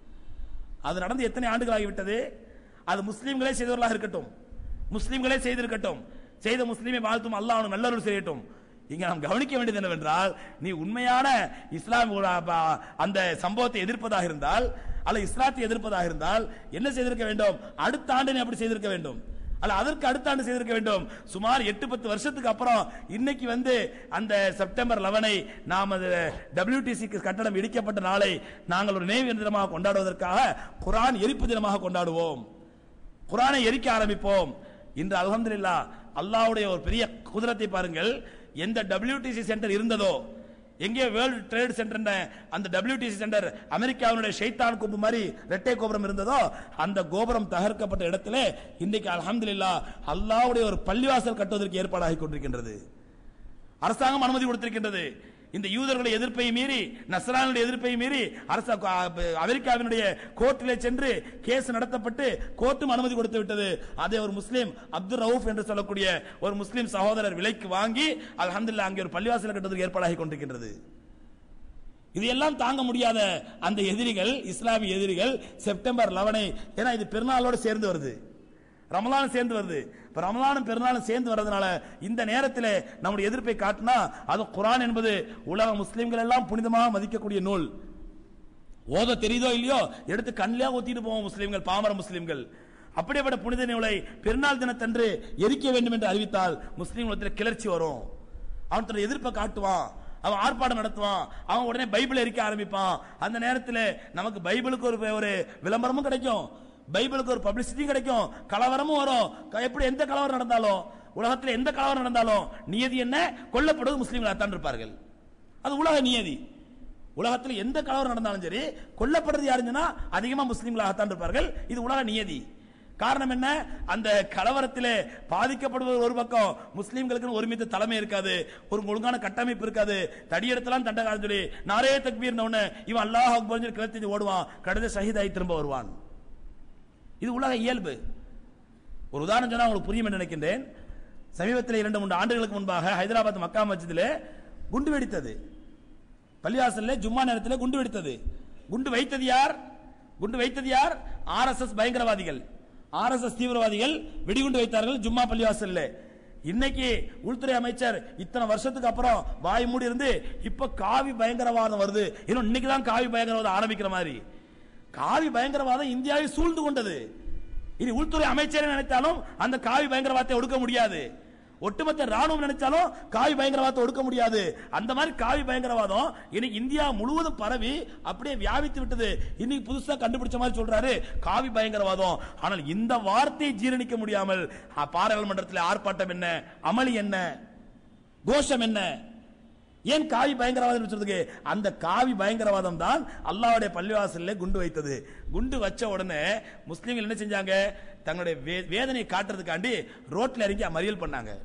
அது நடந்து எத்தனை ஆண்டுகள் ஆகிவிட்டது அது முஸ்லிம்களே செய்தவர்களாக இருக்கட்டும் முஸ்லிம்களே செய்திருக்கட்டும் செய்த முஸ்லிமை வாழ்த்தும் அல்லாஹ் அவனுக்கு நல்லருள் செய்யட்டும் இங்க நாம் கவனிக்க வேண்டியது என்னவென்றால் நீ உண்மையான இஸ்லாம் அந்த சம்பவத்தை எதிர்ப்பதாக இருந்தால் அல்ல இஸ்லாத்தை எதிர்ப்பதாக இருந்தால் என்ன செய்திருக்க வேண்டும் அடுத்த ஆண்டு நீ அப்படி செய்திருக்க வேண்டும் அல்ல அதற்கு அடுத்த ஆண்டு செய்திருக்க வேண்டும் சுமார் எட்டு பத்து வருஷத்துக்கு அப்புறம் இன்னைக்கு வந்து அந்த செப்டம்பர் 11 ஐ நாம் அது WTC க்கு கட்டடம் இடிக்கப்பட்ட நாளை நாங்கள் ஒரு நினைவு தினமாக கொண்டாடுவதற்காக குர்ஆன் எரிப்பு தினமாக கொண்டாடுவோம் குர்ஆனை எரிக்க ஆரம்பிப்போம் இன்று அல்ஹம்துலில்லாஹ் அல்லாஹ்வுடைய ஒரு பெரிய குதிரத்தை பாருங்கள் எந்த WTC சென்டர் இருந்ததோ எங்கே வேர்ல்ட் ட்ரேட் சென்டர் அந்த WTC சென்டர் அமெரிக்காவினுடைய ஷைத்தான் கொம்பு மாதிரி ரெட்டை கோபுரம் இருந்ததோ அந்த கோபுரம் தகர்க்கப்பட்ட இடத்துல இன்றைக்கு அல்ஹம்துலில்லாஹ் அல்லாஹ்வுடைய ஒரு பள்ளிவாசல் கட்டுவதற்கு ஏற்பாடாகி கொண்டிருக்கின்றது அரசாங்கம் அனுமதி கொடுத்திருக்கின்றது இந்த யூதர்களுடைய எதிர்ப்பை மீறி நஸ்ரானுடைய எதிர்ப்பை மீறி அரச அமெரிக்காவினுடைய கோர்ட்டிலே சென்று கேஸ் நடத்தப்பட்டு கோர்ட்டும் அனுமதி கொடுத்து விட்டது அதை ஒரு முஸ்லீம் அப்துல் ரவுஃப் என்று சொல்லக்கூடிய ஒரு முஸ்லீம் சகோதரர் விலைக்கு வாங்கி அல்ஹம்துலில்லாஹ் அங்கே ஒரு பள்ளிவாசல் கட்டுவதற்கு ஏற்பாடாகி கொண்டிருக்கின்றது இது எல்லாம் தாங்க முடியாத அந்த எதிரிகள் இஸ்லாமிய எதிரிகள் செப்டம்பர் 11 ஏன்னா இது பெருநாளோடு சேர்ந்து வருது ரமலானும் சேர்ந்து வருது இப்ப ரமலானும் பெருநாளும் சேர்ந்து வர்றதுனால இந்த நேரத்தில் நம்முடைய எதிர்ப்பை காட்டினா அது குர்ஆன் என்பது உலக முஸ்லிம்கள் எல்லாம் புனிதமாக மதிக்கக்கூடிய நூல் ஓத தெரியுதோ இல்லையோ எடுத்து கண்ணிலே ஊத்திட்டு போவோம் முஸ்லிம்கள் பாமர முஸ்லிம்கள் அப்படிப்பட்ட புனித நூலை பெருநாள் தினத்தன்று எரிக்க வேண்டும் என்று அறிவித்தால் முஸ்லிம்களத்தில் கிளர்ச்சி வரும் அவன் தன்னுடைய எதிர்ப்பை காட்டுவான் அவன் ஆர்ப்பாட்டம் நடத்துவான் அவன் உடனே பைபிள் எரிக்க ஆரம்பிப்பான் அந்த நேரத்தில் நமக்கு பைபிளுக்கு ஒரு ஒரு விளம்பரமும் கிடைக்கும் பைபிளுக்கு ஒரு பப்ளிசிட்டியும் கிடைக்கும் கலவரமும் வரும் க- எப்படி எந்த கலவரம் நடந்தாலும் உலகத்தில் எந்த கலவரம் நடந்தாலும் நியதி என்ன கொல்லப்படுவது முஸ்லீம்கள் தான் இருப்பார்கள் அது உலக நியதி உலகத்தில் எந்த கலவரம் நடந்தாலும் சரி கொல்லப்படுறது யாருன்னா அதிகமா முஸ்லீம்களாகத்தான் இருப்பார்கள் இது உலக நியதி காரணம் என்ன அந்த கலவரத்திலே பாதிக்கப்படுவது ஒரு பக்கம் முஸ்லீம்களுக்கு ஒருமித்த தலைமை இருக்காது ஒரு ஒழுங்கான கட்டமைப்பு இருக்காது தடியெடுத்தலாம் தண்டகாலம் சொல்லி நாரே தக்பீர் உடனே இவன் அல்லாஹ் அக்பர் சொல்லி கிளத்தி ஓடுவான் கடைசி ஷஹீதாகி திரும்ப வருவான் இது உலக இயல்பு ஒரு உதாரணம் சொன்னா உங்களுக்கு புரியும் என்று நினைக்கின்றேன் சமீபத்தில் இரண்டு மூன்று ஆண்டுகளுக்கு முன்பாக ஹைதராபாத் மக்கா மஸ்ஜிதிலே குண்டு வெடித்தது பள்ளிவாசல்ல ஜும்மா நேரத்தில் குண்டு வெடித்தது குண்டு வைத்தது யார் குண்டு வைத்தது யார் ஆர்எஸ்எஸ் பயங்கரவாதிகள் ஆர்எஸ்எஸ் தீவிரவாதிகள் வெடிகுண்டு வைத்தார்கள் ஜும்மா பள்ளிவாசல்ல இன்னைக்கு உள்துறை அமைச்சர் இத்தனை வருஷத்துக்கு அப்புறம் வாய் மூடி இருந்து இப்ப காவி பயங்கரவாதம் வருது இன்னும் இன்னைக்கு தான் காவி பயங்கரவாதம் ஆரம்பிக்கிற மாதிரி காவி பயங்கரவாதம் இந்தியாவை சூழ்ந்து கொண்டது இனி உள்துறை அமைச்சரை நினைத்தாலும் அந்த காவி பயங்கரவாதத்தை ஒடுக்க முடியாது ஒட்டுமொத்த ராணுவம் நினைச்சாலும் காவி பயங்கரவாதத்தை ஒடுக்க முடியாது அந்த மாதிரி காவி பயங்கரவாதம் இன்னைக்கு இந்தியா முழுவதும் பரவி அப்படியே வியாபித்து விட்டது இன்னைக்கு புதுசா கண்டுபிடிச்ச மாதிரி சொல்றாரு காவி பயங்கரவாதம் ஆனால் இந்த வார்த்தையை ஜீரணிக்க முடியாமல் அ, பாராளுமன்றத்தில் ஆர்ப்பாட்டம் என்ன அமளி என்ன கோஷம் என்ன ஏன் காவி பயங்கரவாதம் என்று சொல்றதுக்கு அந்த காவி பயங்கரவாதம் தான் அல்லாஹ்வுடைய பள்ளிவாசல்ல குண்டு வைத்தது குண்டு வச்ச உடனே முஸ்லிம்கள் என்ன செஞ்சாங்க தங்களுடைய வே- வேதனையை காட்டுறதுக்காண்டி ரோட்ல இறங்கி மறியல் பண்ணாங்க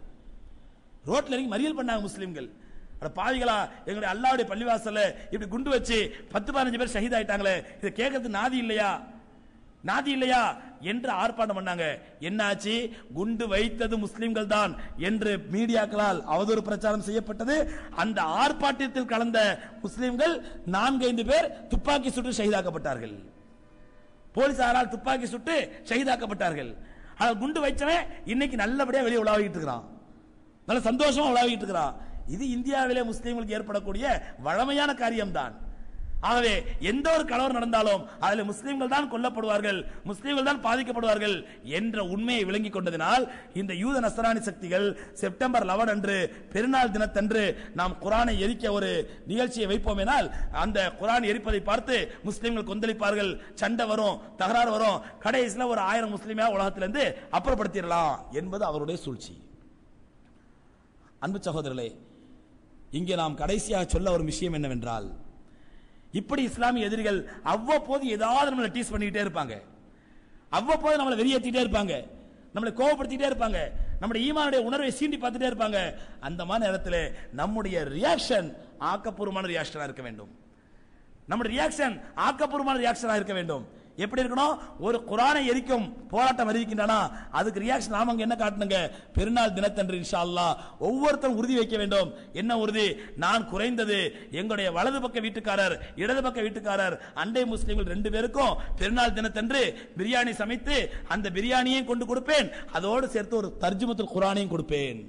ரோட்ல இறங்கி மறியல் பண்ணாங்க முஸ்லிம்கள் அட பாவிகளா எங்களுடைய அல்லாஹ்வுடைய பள்ளிவாசல்ல இப்படி குண்டு வச்சு பத்து பதினஞ்சு பேர் ஷஹீத் ஆயிட்டாங்களே இதை கேட்கறது நாதி இல்லையா நாதி இல்லையா என்று ஆர்ப்பாட்டம் பண்ணாங்க என்னாச்சு குண்டு வைத்தது முஸ்லிம்கள் தான் என்று மீடியாக்களால் அவதூறு பிரச்சாரம் செய்யப்பட்டது அந்த ஆர்ப்பாட்டத்தில் கலந்த முஸ்லிம்கள் நான்கைந்து பேர் துப்பாக்கி சுட்டு ஷஹீதாக்கப்பட்டார்கள் போலீசாரால் துப்பாக்கி சுட்டு ஷஹீதாக்கப்பட்டார்கள் ஆனால் குண்டு வைச்சவன் இன்னைக்கு நல்லபடியா வெளியே உலாவிட்டு இருக்கிறான் நல்ல சந்தோஷமா உலாவிட்டு இருக்கிறான் இது இந்தியாவிலே முஸ்லிம்களுக்கு ஏற்படக்கூடிய வழமையான காரியம்தான் ஆகவே எந்த ஒரு கலவரம் நடந்தாலும் அதில் முஸ்லிம்கள் தான் கொல்லப்படுவார்கள் முஸ்லிம்கள் தான் பாதிக்கப்படுவார்கள் என்ற உண்மையை விளங்கிக் கொண்டதினால் இந்த யூத நஸ்ரானி சக்திகள் செப்டம்பர் 11 அன்று பெருநாள் தினத்தன்று நாம் குரானை எரிக்க ஒரு நிகழ்ச்சியை வைப்போமேனால் அந்த குரான் எரிப்பதை பார்த்து முஸ்லிம்கள் கொந்தளிப்பார்கள் சண்டை வரும் தகராறு வரும் கடைசியில் ஒரு ஆயிரம் முஸ்லிமா உலகத்திலிருந்து அப்புறப்படுத்திடலாம் என்பது அவருடைய சூழ்ச்சி அன்பு சகோதரர்களே இங்கே நாம் கடைசியாக சொல்ல ஒரு விஷயம் என்னவென்றால் இப்படி இஸ்லாமிய எதிரிகள் அவ்வப்போது ஏதாவது நம்மளை டீஸ் பண்ணிக்கிட்டே இருப்பாங்க அவ்வப்போது நம்மளை வெறியேற்றிட்டே இருப்பாங்க நம்மளை கோவப்படுத்திட்டே இருப்பாங்க நம்முடைய ஈமானுடைய உணர்வை சீண்டி பார்த்துட்டே இருப்பாங்க அந்த மாதிரி நேரத்தில் நம்முடைய ரியாக்ஷன் ஆக்கப்பூர்வமான ரியாக்ஷனா இருக்க வேண்டும் நம்முடைய ரியாக்ஷன் ஆக்கப்பூர்வமான ரியாக்ஷனா இருக்க வேண்டும் எப்படி இருக்கணும் ஒரு குரானை எரிக்கும் போராட்டம் அறிவிக்கின்றனா அதுக்கு ரியாக்ஷன் நாம அங்க என்ன காட்டணுங்க பெருநாள் தினத்தன்று இன்ஷா அல்லாஹ் ஒவ்வொருத்தரும் உறுதி வைக்க வேண்டும் என்ன உறுதி நான் குறைந்தது எங்களுடைய வலது பக்க வீட்டுக்காரர் இடது பக்க வீட்டுக்காரர் அண்டை முஸ்லிம்கள் ரெண்டு பேருக்கும் பெருநாள் தினத்தன்று பிரியாணி சமைத்து அந்த பிரியாணியையும் கொண்டு கொடுப்பேன் அதோடு சேர்த்து ஒரு தர்ஜுமத்துல் குரானையும் கொடுப்பேன்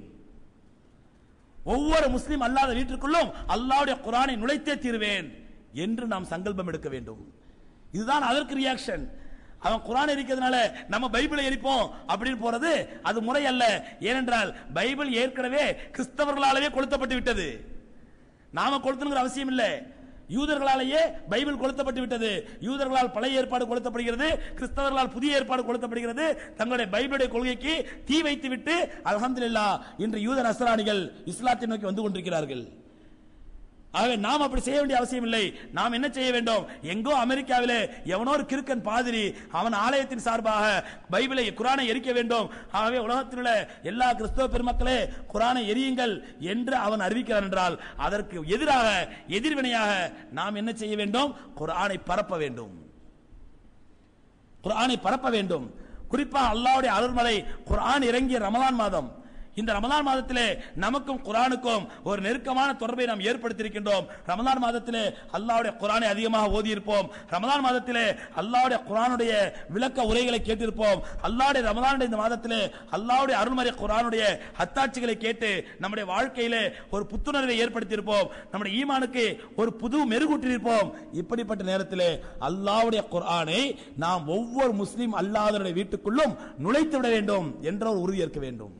ஒவ்வொரு முஸ்லிம் அல்லாத வீட்டிற்குள்ளும் அல்லாஹ்வுடைய குரானை நுழைத்தே தீருவேன் என்று நாம் சங்கல்பம் எடுக்க வேண்டும் இதுதான் அதற்கு ரியாக்ஷன் அவன் குரான் இருக்கிறதுனால நம்ம பைபிளை எரிப்போம் அப்படின்னு போறது அது முறை அல்ல ஏனென்றால் பைபிள் ஏற்கனவே கிறிஸ்தவர்களாலேயே கொளுத்தப்பட்டு விட்டது நாம கொளுத்தணுங்கிற அவசியம் இல்லை யூதர்களாலேயே பைபிள் கொளுத்தப்பட்டு விட்டது யூதர்களால் பழைய ஏற்பாடு கொளுத்தப்படுகிறது கிறிஸ்தவர்களால் புதிய ஏற்பாடு கொளுத்தப்படுகிறது தங்களுடைய பைபிளுடைய கொள்கைக்கு தீ வைத்து விட்டு அல்ஹம்துலில்லாஹ் இன்று யூத நஸ்ரானிகள் இஸ்லாத்தை நோக்கி வந்து கொண்டிருக்கிறார்கள் ஆகவே நாம் அப்படி செய்ய வேண்டிய அவசியம் இல்லை நாம் என்ன செய்ய வேண்டும் எங்கோ அமெரிக்காவிலே எவனோ ஒரு கிறுக்கன் பாதிரி அவன் ஆலயத்தின் சார்பாக பைபிளை குரானை எரிக்க வேண்டும் ஆகவே உலகத்தில் உள்ள எல்லா கிறிஸ்தவ பெருமக்களே குரானை எரியுங்கள் என்று அவன் அறிவிக்கிறான் என்றால் அதற்கு எதிராக எதிர்வினையாக நாம் என்ன செய்ய வேண்டும் குரானை பரப்ப வேண்டும் குர்ஆனை பரப்ப வேண்டும் குறிப்பாக அல்லாஹ்வுடைய அருள்மலை குர்ஆன் இறங்கிய ரமலான் மாதம் இந்த ரமலான் மாதத்திலே நமக்கும் குர்ஆனுக்கும் ஒரு நெருக்கமான தொடர்பை நாம் ஏற்படுத்தியிருக்கின்றோம் ரமலான் மாதத்திலே அல்லாஹ்வுடைய குர்ஆனை அதிகமாக ஓதியிருப்போம் ரமலான் மாதத்திலே அல்லாஹ்வுடைய குர்ஆனுடைய விளக்க உரைகளை கேட்டிருப்போம் அல்லாஹ்வுடைய ரமலானுடைய இந்த மாதத்திலே அல்லாஹ்வுடைய அருள்மறை குர்ஆனுடைய அத்தாட்சிகளை கேட்டு நம்முடைய வாழ்க்கையிலே ஒரு புத்துணர்வை ஏற்படுத்தியிருப்போம் நம்முடைய ஈமானுக்கு ஒரு புது மெருகூட்டியிருப்போம் இப்படிப்பட்ட நேரத்திலே அல்லாஹ்வுடைய குர்ஆனை நாம் ஒவ்வொரு முஸ்லிம் அல்லாதவருடைய வீட்டுக்குள்ளும் நுழைத்து விட வேண்டும் என்ற ஒரு உறுதி ஏற்க வேண்டும்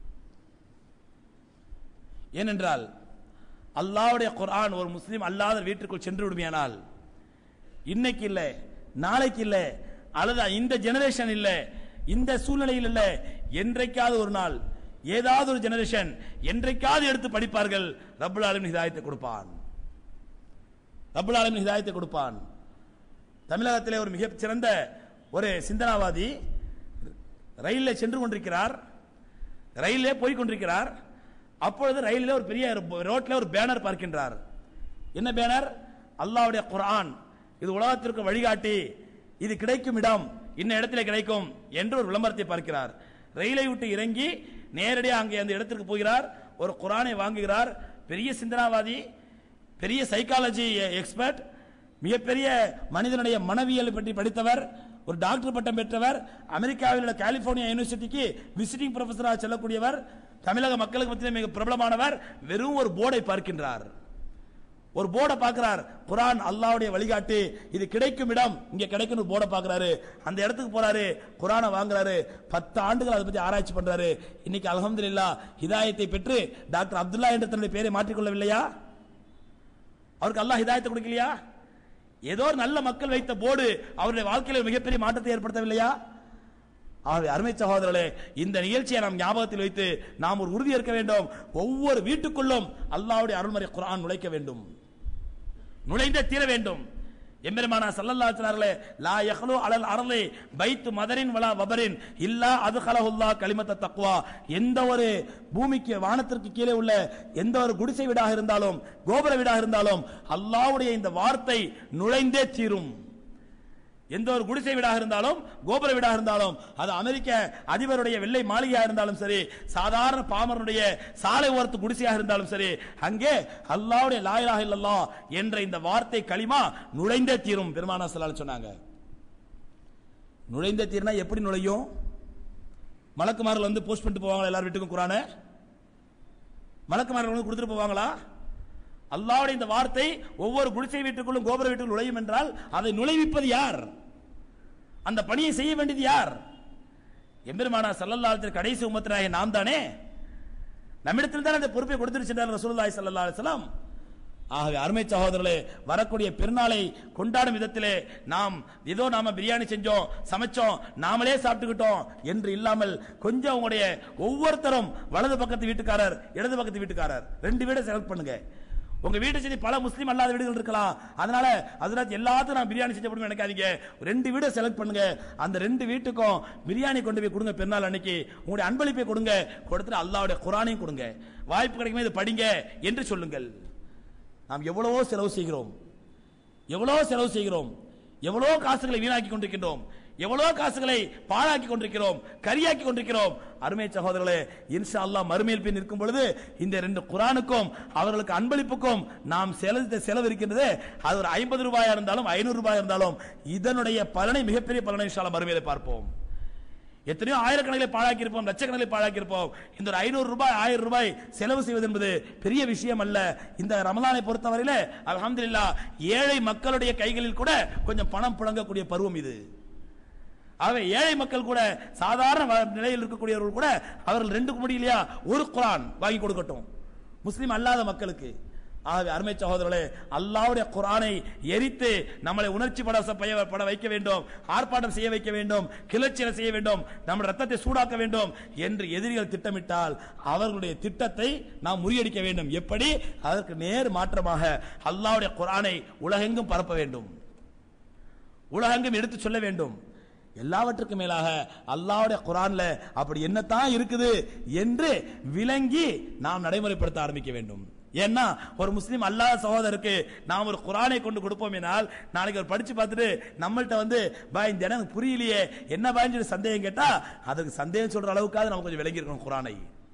ஏனென்றால் அல்லாஹ்வுடைய குர்ஆன் ஒரு முஸ்லிம் அல்லாத வீட்டுக்குள் சென்று விடுமையானால் இன்னைக்கு இல்ல நாளைக்கு இல்ல அல்லது இந்த ஜெனரேஷன் இல்ல இந்த சூழ்நிலையில் இல்ல என்றைக்காவது ஒரு நாள் ஏதாவது ஒரு ஜெனரேஷன் என்றைக்காவது எடுத்து படிப்பார்கள் ரப்புல் ஆலமின் ஹிதாயத்தை கொடுப்பான் ரப்புல் ஆலமின் ஹிதாயத்தை கொடுப்பான் தமிழகத்திலே ஒரு மிகச் சிறந்த ஒரு சிந்தனாவாதி ரயிலில் சென்று கொண்டிருக்கிறார் ரயிலே போய் கொண்டிருக்கிறார் அப்பொழுது ரயிலில் ஒரு பெரிய ரோட்ல ஒரு பேனர் பார்க்கின்றார் என்ன பேனர் அல்லாஹ்வுடைய குர்ஆன் இது உலகத்திற்கு வழிகாட்டி இது கிடைக்கும் இடம் இன்ன இடத்துல கிடைக்கும் என்று ஒரு விளம்பரத்தை பார்க்கிறார் ரயிலை விட்டு இறங்கி நேரடியாக அங்கே அந்த இடத்திற்கு போகிறார் ஒரு குர்ஆனை வாங்குகிறார் பெரிய சிந்தனாவாதி பெரிய சைக்காலஜி எக்ஸ்பர்ட் மிகப்பெரிய மனிதனுடைய மனவியல் பற்றி படித்தவர் ஒரு டாக்டர் பட்டம் பெற்றவர் அமெரிக்காவில் உள்ள கலிபோர்னியா யூனிவர்சிட்டிக்கு விசிட்டிங் ப்ரொஃபஸராக செல்லக்கூடியவர் தமிழக மக்களுக்கு மத்தியில் மிக பிரபலமானவர் வெறும் ஒரு போர்டை பார்க்கின்றார் ஒரு போர்டை பார்க்கிறார் குரான் அல்லாஹ்வுடைய வழிகாட்டி இது கிடைக்கும் இடம் இங்க கிடைக்கும் ஒரு போர்டை பார்க்கறாரு அந்த இடத்துக்கு போறாரு குரானை வாங்குறாரு பத்து ஆண்டுகள் அதை பத்தி ஆராய்ச்சி பண்றாரு இன்னைக்கு அல்ஹம்துலில்லாஹ் ஹிதாயத்தை பெற்று டாக்டர் அப்துல்லா என்ற தன்னுடைய பெயரை மாற்றிக்கொள்ளவில்லையா அவருக்கு அல்லாஹ் ஹிதாயத்தை கொடுக்கலையா ஏதோ ஒரு நல்ல மக்கள் வைத்த போர்டு அவருடைய வாழ்க்கையில் ஒரு மிகப்பெரிய மாற்றத்தை ஏற்படுத்தவில்லையா ஆகவே அருமை சகோதரர்களே இந்த நிகழ்ச்சியை நாம் ஞாபகத்தில் வைத்து நாம் ஒரு உறுதி இருக்க வேண்டும் ஒவ்வொரு வீட்டுக்குள்ளும் அல்லாஹ்வுடைய அருள்மறை குர்ஆன் நுழைக்க வேண்டும் நுழைந்தே தீர வேண்டும் எம்பெருமானா சல்லல்லாஹு அலைஹி வஸல்லம் லா யஹ்லு அலல் அர்லி பைத்து மதரின் வலா வபரின் இல்லா அதுகலஹுல்லா கலிமத்த தக்வா எந்த ஒரு பூமிக்கு வானத்திற்கு கீழே உள்ள எந்த ஒரு குடிசை வீடாக இருந்தாலும் கோபுர வீடாக இருந்தாலும் அல்லாஹ்வுடைய இந்த வார்த்தை நுழைந்தே தீரும் எந்த ஒரு குடிசை வீடாக இருந்தாலும் கோபுர வீடாக இருந்தாலும் அது அமெரிக்க அதிபருடைய வெள்ளை மாளிகையாக இருந்தாலும் சரி சாதாரண பாமரனுடைய சாலை ஓரத்து குடிசையாக இருந்தாலும் சரி அங்கே அல்லாஹ்வுடைய லா இலாஹ இல்லல்லாஹ் என்ற இந்த வார்த்தை களிமா நுழைந்தே தீரும் பெருமானா ஸல்லல்லாஹு சொன்னாங்க நுழைந்தே தீர்னா எப்படி நுழையும் மலக்குமார்கள் வந்து போஸ்ட் பண்ணிட்டு போவாங்களா எல்லார் வீட்டுக்கும் குரானை மலக்குமார்கள் வந்து கொடுத்துட்டு போவாங்களா அல்லாஹ்வுடைய இந்த வார்த்தை ஒவ்வொரு குடிசை வீட்டுக்குள்ளும் கோபுர வீட்டுக்குள் நுழையும் என்றால் அதை நுழைவிப்பது யார் அந்த பணியை செய்ய வேண்டியது யார் எம்பெருமானா சல்லல்லாஹு கடைசி உம்மத்தினாகிய நாம் தானே நம்மிடத்தில் தான் அந்த பொறுப்பை கொடுத்துட்டு சென்றார் ரசூலுல்லாஹி ஸல்லல்லாஹு அலைஹி வஸல்லம் ஆகவே அருமை சகோதரர்களே வரக்கூடிய பெருநாளை கொண்டாடும் விதத்திலே நாம் ஏதோ நாம பிரியாணி செஞ்சோம் சமைச்சோம் நாமளே சாப்பிட்டுக்கிட்டோம் என்று இல்லாமல் கொஞ்சம் உங்களுடைய ஒவ்வொருத்தரும் வலது பக்கத்து வீட்டுக்காரர் இடது பக்கத்து வீட்டுக்காரர் ரெண்டு வீடை செலக்ட் பண்ணுங்க உங்க வீட்டை சரி பல முஸ்லீம் அல்லாத வீடுகள் இருக்கலாம் அதனால அதனால எல்லாத்துக்கும் நான் பிரியாணி செஞ்ச போடுவேன் நினைக்காதீங்க ரெண்டு வீடை செலக்ட் பண்ணுங்க அந்த ரெண்டு வீட்டுக்கும் பிரியாணி கொண்டு போய் கொடுங்க பெருநாள் அன்னைக்கு உங்களுடைய அன்பளிப்பை கொடுங்க கொடுத்துட்டு அல்லாவுடைய குரானையும் கொடுங்க வாய்ப்பு கிடைக்குமே இதை படிங்க என்று சொல்லுங்கள் நாம் எவ்வளவோ செலவு செய்கிறோம் எவ்வளவோ செலவு செய்கிறோம் எவ்வளவோ காசுகளை வீணாக்கி கொண்டிருக்கின்றோம் எவ்வளவோ காசுகளை பாழாக்கி கொண்டிருக்கிறோம் கரியாக்கி கொண்டிருக்கிறோம் அருமை சகோதரர்களே இன்ஷா அல்லாஹ் மறுமையில் போய் நிற்கும் பொழுது இந்த ரெண்டு குரானுக்கும் அவர்களுக்கு அன்பளிப்புக்கும் நாம் செலவு செலவு இருக்கின்றது அது ஒரு ஐம்பது ரூபாயா இருந்தாலும் ஐநூறு ரூபாயா இருந்தாலும் இதனுடைய பலனை மிகப்பெரிய பலனை இன்ஷா அல்லாஹ் மறுமையில பார்ப்போம் எத்தனையோ ஆயிரக்கணக்கில் பாழாக்கி இருப்போம் லட்சக்கணக்கில் பாழாக்கி இருப்போம் இந்த ஒரு ஐநூறு ரூபாய் ஆயிரம் ரூபாய் செலவு செய்வது என்பது பெரிய விஷயம் அல்ல இந்த ரமலானை பொறுத்தவரையில அல்ஹம்துலில்லாஹ் ஏழை மக்களுடைய கைகளில் கூட கொஞ்சம் பணம் புழங்கக்கூடிய பருவம் இது ஆகவே ஏழை மக்கள் கூட சாதாரண வ- நிலையில் இருக்கக்கூடியவர்கள் கூட அவர்கள் ரெண்டுக்கு முடியலையா ஒரு குரான் வாங்கி கொடுக்கட்டும் முஸ்லிம் அல்லாத மக்களுக்கு ஆகவே அருமை சகோதரர்களே அல்லாஹ்வுடைய குரானை எரித்து நம்மளை உணர்ச்சி பட பய- பட வைக்க வேண்டும் ஆர்ப்பாட்டம் செய்ய வைக்க வேண்டும் கிளர்ச்சியை செய்ய வேண்டும் நம்ம ரத்தத்தை சூடாக்க வேண்டும் என்று எதிரிகள் திட்டமிட்டால் அவர்களுடைய திட்டத்தை நாம் முறியடிக்க வேண்டும் எப்படி அதற்கு நேர் மாற்றமாக அல்லாஹ்வுடைய குரானை உலகெங்கும் பரப்ப வேண்டும் உலகெங்கும் எடுத்து சொல்ல வேண்டும் எல்லாவற்றுக்கும் மேலாக அல்லாஹ்வுடைய குரான்ல அப்படி என்னத்தான் இருக்குது என்று விளங்கி நாம் நடைமுறைப்படுத்த ஆரம்பிக்க வேண்டும் ஏன்னா ஒரு முஸ்லீம் அல்லாஹ் சகோதரருக்கு நாம் ஒரு குரானை கொண்டு கொடுப்போம் என்றால் நாளைக்கு அவர் படிச்சு பார்த்துட்டு நம்மள்ட்ட வந்து பாய் இந்த இடம் எனக்கு புரியலையே என்ன பாய்ன்னு சொல்லி சந்தேகம் கேட்டா அதுக்கு சந்தேகம் சொல்ற அளவுக்காவது நம்ம கொஞ்சம் விளங்கி இருக்கணும் குரானை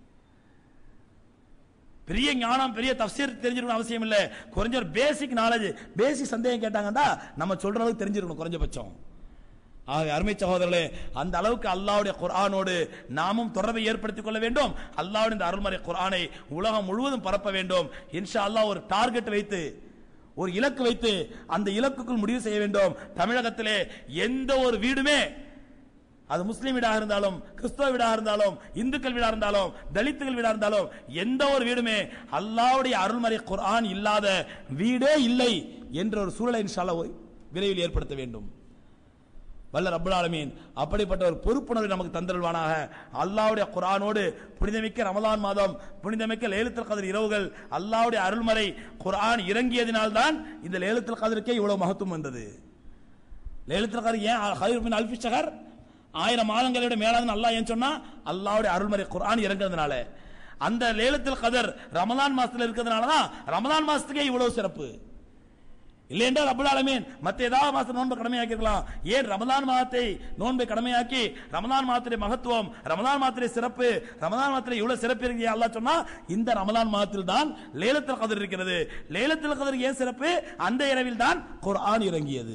பெரிய ஞானம் பெரிய தப்சீர் தெரிஞ்சிருக்கணும் அவசியம் இல்ல குறைஞ்ச ஒரு பேசிக் நாலேஜ் பேசிக் சந்தேகம் கேட்டாங்கன்னா நம்ம சொல்ற அளவுக்கு தெரிஞ்சிருக்கணும் குறைஞ்சபட்சம் ஆக அருமை சகோதரர்களே அந்த அளவுக்கு அல்லாஹ்வுடைய குர்ஆனோடு நாமும் தொடர்பை ஏற்படுத்திக் கொள்ள வேண்டும் அல்லாஹ்வுடைய இந்த அருள்மறை குர்ஆனை உலகம் முழுவதும் பரப்ப வேண்டும் இன்ஷா அல்லாஹ் ஒரு டார்கெட் வைத்து ஒரு இலக்கு வைத்து அந்த இலக்குக்குள் முடிவு செய்ய வேண்டும் தமிழகத்திலே எந்த ஒரு வீடுமே அது முஸ்லீம் வீடாக இருந்தாலும் கிறிஸ்தவ வீடாக இருந்தாலும் இந்துக்கள் வீடாக இருந்தாலும் தலித்துகள் வீடாக இருந்தாலும் எந்த ஒரு வீடுமே அல்லாஹ்வுடைய அருள்மறை குர்ஆன் இல்லாத வீடே இல்லை என்ற ஒரு சூழலை இன்ஷால்லா விரைவில் ஏற்படுத்த வேண்டும் வல்ல ரப்பல் ஆலமீன் அப்படிப்பட்ட ஒரு பொறுப்புணர்வை நமக்கு தந்தருள்வானாக அல்லாஹ்வுடைய குர்ஆனோடு புனிதமிக்க ரமலான் மாதம் புனிதமிக்க லேலத்துல் கதிர் இரவுகள் அல்லாஹ்வுடைய அருள்மறை குர்ஆன் இறங்கியதினால்தான் இந்த லேலத்துல் கதிருக்கே இவ்வளவு மகத்துவம் வந்தது லேலத்துல் கதிர் ஏன் ஹைர் மின் அல்ஃபி ஷஹர் ஆயிரம் மாதங்களை விட மேலாதுன்னு அல்லாஹ் ஏன் சொன்னா அல்லாஹ்வுடைய அருள்மறை குர்ஆன் இறங்குறதுனால அந்த லேலத்துல் கதர் ரமலான் மாசத்துல இருக்கிறதுனால தான் ரமலான் மாசத்துக்கே இவ்வளவு சிறப்பு இல்லை என்றால் ரப்பல் ஆலமீன் மத்த ஏதாவது மாசம் நோன்பு கடமையாக்கி இருக்கலாம் ஏன் ரமலான் மாதத்தை நோன்பை கடமையாக்கி ரமலான் மாதத்துடைய மகத்துவம் ரமலான் மாதத்துடைய சிறப்பு ரமலான் மாதத்துல இவ்வளவு சிறப்பு இருக்கு அல்லாஹ் சொன்னா இந்த ரமலான் மாதத்தில் தான் லேலத்துல் கதர் இருக்கிறது லேலத்துல் கதர் ஏன் சிறப்பு அந்த இரவில் தான் குர்ஆன் இறங்கியது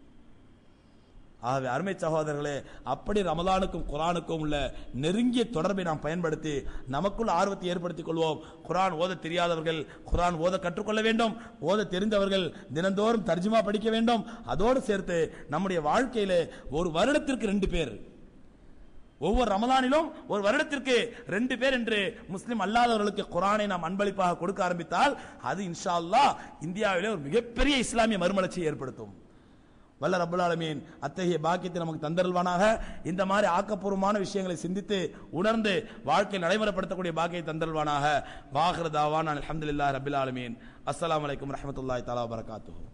ஆகவே அருமை சகோதரர்களே அப்படி ரமலானுக்கும் குரானுக்கும் உள்ள நெருங்கிய தொடர்பை நாம் பயன்படுத்தி நமக்குள் ஆர்வத்தை ஏற்படுத்திக் கொள்வோம் குரான் ஓத தெரியாதவர்கள் குரான் ஓத கற்றுக்கொள்ள வேண்டும் ஓத தெரிந்தவர்கள் தினந்தோறும் தர்ஜுமா படிக்க வேண்டும் அதோடு சேர்த்து நம்முடைய வாழ்க்கையில ஒரு வருடத்திற்கு ரெண்டு பேர் ஒவ்வொரு ரமலானிலும் ஒரு வருடத்திற்கு ரெண்டு பேர் என்று முஸ்லிம் அல்லாதவர்களுக்கு குரானை நாம் அன்பளிப்பாக கொடுக்க ஆரம்பித்தால் அது இன்ஷா அல்லாஹ் இந்தியாவிலே ஒரு மிகப்பெரிய இஸ்லாமிய மறுமலர்ச்சியை ஏற்படுத்தும் வல்ல ரப்பல் ஆலமீன் அத்தகைய பாக்கியத்தை நமக்கு தந்தருள்வானாக இந்த மாதிரி ஆக்கப்பூர்வமான விஷயங்களை சிந்தித்து உணர்ந்து வாழ்க்கையில் நடைமுறைப்படுத்தக்கூடிய பாக்கியை தந்தருள்வானாக வாஹிர தாவான் அல்ஹம்துலில்லாஹி ரப்பில் ஆலமீன் அஸ்ஸலாமு அலைக்கும் வரஹ்மத்துல்லாஹி தஆலா வபரகாத்துஹு